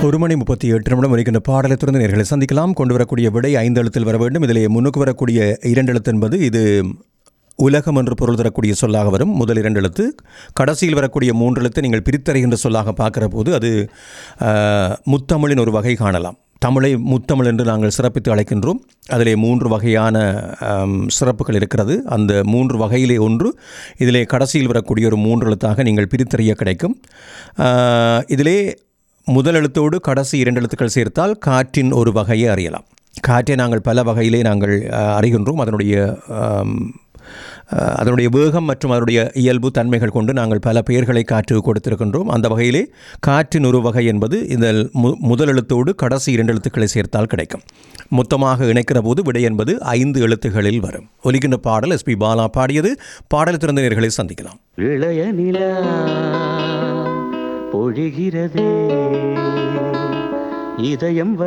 ஒரு மணி முப்பத்தி எட்டு நிமிடம் இருக்கின்ற பாடலை தொடர்ந்து நேர்களை சந்திக்கலாம் கொண்டு வரக்கூடிய விடை ஐந்து எழுத்தில் வர வேண்டும் இதிலே முன்னுக்கு வரக்கூடிய இரண்டு எழுத்து என்பது இது உலகம் என்று பொருள் தரக்கூடிய சொல்லாக வரும் முதல் இரண்டு எழுத்து கடைசியில் வரக்கூடிய மூன்று எழுத்து நீங்கள் பிரித்தறிகின்ற சொல்லாக பார்க்கிற போது அது ஆஹ், முத்தமிழின் ஒரு வகை காணலாம் தமிழை முத்தமிழ் என்று நாங்கள் சிறப்பித்து அழைக்கின்றோம் அதிலே மூன்று வகையான ஆம், சிறப்புகள் இருக்கிறது அந்த மூன்று வகையிலே ஒன்று இதிலே கடைசியில் வரக்கூடிய ஒரு மூன்று எழுத்தாக நீங்கள் பிரித்தறிய கிடைக்கும் ஆஹ், இதிலே முதல் எழுத்தோடு கடைசி இரண்டு எழுத்துக்கள் சேர்த்தால் காற்றின் ஒரு வகையை அறியலாம் காற்றை நாங்கள் பல வகையிலே நாங்கள் அஹ், அறிகின்றோம் அதனுடைய ஆம், அஹ், அதனுடைய வேகம் மற்றும் அதனுடைய இயல்பு தன்மைகள் கொண்டு நாங்கள் பல பெயர்களை காற்று கொடுத்திருக்கின்றோம் அந்த வகையிலே காற்றின் ஒரு வகை என்பது இந்த மு முதல் எழுத்தோடு கடைசி இரண்டு எழுத்துக்களை சேர்த்தால் கிடைக்கும் மொத்தமாக இணைக்கிற போது விடை என்பது ஐந்து எழுத்துகளில் வரும் ஒலிக்கின்ற பாடல் எஸ்பி பாலா பாடியது பாடல் திறந்த நேர்களை சந்திக்கலாம் இளைய நிலா பொழிகிறதே இதயம்